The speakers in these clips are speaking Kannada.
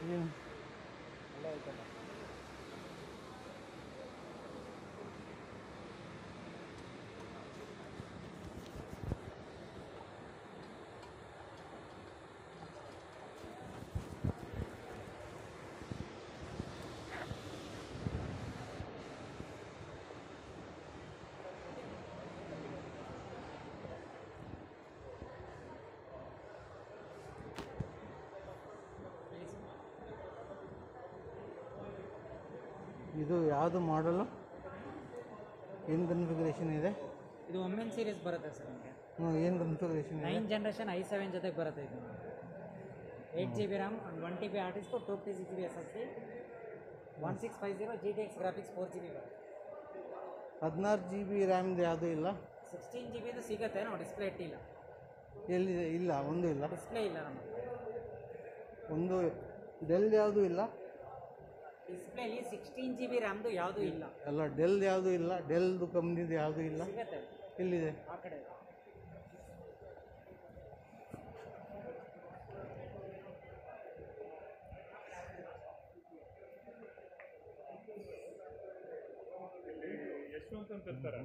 ಸ್ಕ್ರೀನ್ ಎಲ್ಲ ಐತಲ್ಲ ಇದು ಯಾವುದು ಮಾಡಲು ಏನು ಕನ್ಫಿಗರೇಷನ್ ಇದೆ ಇದು ಒಮ್ಮೆನ್ ಸೀರೀಸ್ ಬರುತ್ತೆ ಸರ್ ನಿಮಗೆ ಹ್ಞೂ ಏನು ಕನ್ಫಿಗರೇಷನ್ ಇದೆ ನೈನ್ ಜನ್ರೇಷನ್ ಐ ಸೆವೆನ್ ಜೊತೆಗೆ ಬರುತ್ತೆ ಇದು ಏಯ್ಟ್ ಜಿ ಬಿ ರ್ಯಾಮ್ ಒಂದು one T B hard disk two T six B S S C one six five zero G T X graphics four G B ಬರುತ್ತೆ ಹದಿನಾರು ಜಿ ಬಿ ರ್ಯಾಮ್ದು ಯಾವುದೂ ಇಲ್ಲ ಸಿಕ್ಸ್ಟೀನ್ ಜಿ ಬಿದು ಸಿಗುತ್ತೆ ನಾವು ಡಿಸ್ಪ್ಲೇ ಇಟ್ಟಿಲ್ಲ ಎಲ್ಲಿದೆ ಇಲ್ಲ ಒಂದು ಇಲ್ಲ ಡಿಸ್ಪ್ಲೇ ಇಲ್ಲ ನಮ್ಮ ಒಂದು ಡೆಲ್ ಯಾವುದೂ ಇಲ್ಲ ಡಿಸ್ಪ್ಲೇಲಿ ಸಿಕ್ಸ್ಟೀನ್ ಜಿ ಬಿ ರ್ಯಾಮ್ದು ಯಾವುದೂ ಇಲ್ಲ ಅಲ್ಲ ಡೆಲ್ ಯಾವುದೂ ಇಲ್ಲ ಡೆಲ್ದು ಕಂಪ್ನಿದು ಯಾವುದೂ ಇಲ್ಲ ಸಿಗುತ್ತೆ ಎಲ್ಲಿದೆ ಆ ಕಡೆ ಯಶವಂತ್ ಅಂತ ಇರ್ತಾರೆ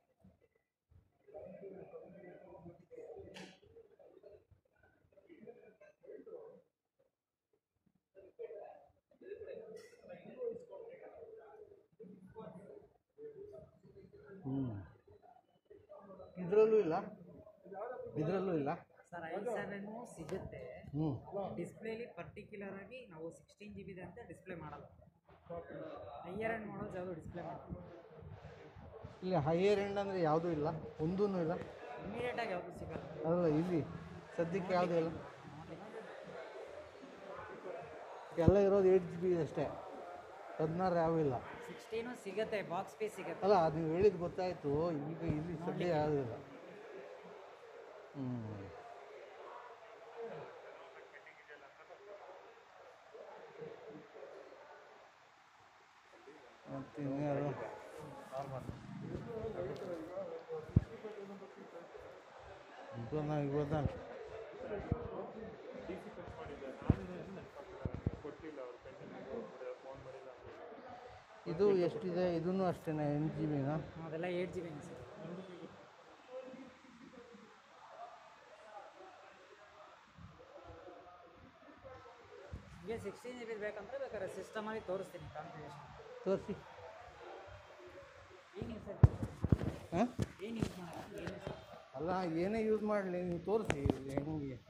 ಹ್ಞೂ ಇದರಲ್ಲೂ ಇಲ್ಲ ಇದರಲ್ಲೂ ಇಲ್ಲ ಸರ್ ಐ ಸೆವೆನು ಸಿಗುತ್ತೆ ಹ್ಞೂ ಡಿಸ್ಪ್ಲೇಲಿ ಪರ್ಟಿಕ್ಯುಲರ್ ಆಗಿ ನಾವು ಸಿಕ್ಸ್ಟೀನ್ ಜಿ ಬಿದೆ ಅಂತ ಡಿಸ್ಪ್ಲೇ ಮಾಡಲ್ಲ ಹೈಯರ್ ಆ್ಯಂಡ್ ಮಾಡೋದು ಯಾವುದು ಡಿಸ್ಪ್ಲೇ ಮಾಡಲ್ಲ ಇಲ್ಲಿ ಹೈಯರ್ ಎಂಡ್ ಅಂದರೆ ಯಾವುದೂ ಇಲ್ಲ ಒಂದೂ ಇಲ್ಲ ಇಮಿಡಿಯೇಟಾಗಿ ಯಾವುದು ಸಿಗಲ್ಲ ಅಲ್ಲ ಇಲ್ಲಿ ಸದ್ಯಕ್ಕೆ ಯಾವುದೂ ಇಲ್ಲ ಎಲ್ಲ ಇರೋದು ಏಟ್ ಜಿ ಬಿ ಅಷ್ಟೇ ಹದಿನಾರು ಯಾವ ಇಲ್ಲ ಸಿಕ್ಸ್ಟೀನು ಸಿಗುತ್ತೆ ಬಾಕ್ಸ್ ಪೀಸ್ ಸಿಗುತ್ತೆ ಅಲ್ಲ ಅದು ನೀವು ಹೇಳಿದ್ದು ಗೊತ್ತಾಯಿತು ಈಗ ಇಲ್ಲಿ ಸದ್ಯ ಯಾವುದೂ ಇಲ್ಲ ಹ್ಞೂ ಮತ್ತು ಇನ್ಯಾರು ಇವತ್ತು ಇವತ್ತು ಡಿ ಸಿ ಖರ್ಚು ಮಾಡಿದ್ದೆ ನಾನು ನನಗೆ ಕೊಟ್ಟಿಲ್ಲ ಅವ್ರು ಪೆಂಡಿಂಗ್ ಫೋನ್ ಮಾಡಿಲ್ಲ ಇದು ಎಷ್ಟಿದೆ ಇದೂ ಅಷ್ಟೇನಾ ಎಂಟು ಜಿ ಬಿನಾ ಅದೆಲ್ಲ ಏಟ್ ಜಿ ಬಿ ಸರ್ ನಿಮಗೆ ಸಿಕ್ಸ್ಟೀನ್ ಜಿ ಬಿ ಬೇಕಂದ್ರೆ ಬೇಕಾದ್ರೆ ಸಿಸ್ಟಮಲ್ಲಿ ತೋರಿಸ್ತೀನಿ ಕಾನ್ಫಿಗರೇಷನ್ ತೋರಿಸಿ ಏನು ಯೂಸ್ ಹಾಂ ಏನು ಯೂಸ್ ಮಾಡೋದು ಏನು ಯೂಸ್ ಅಲ್ಲ ಏನೇ ಯೂಸ್ ಮಾಡಲಿ ನೀವು ತೋರಿಸಿ ಹೆಂಗೆ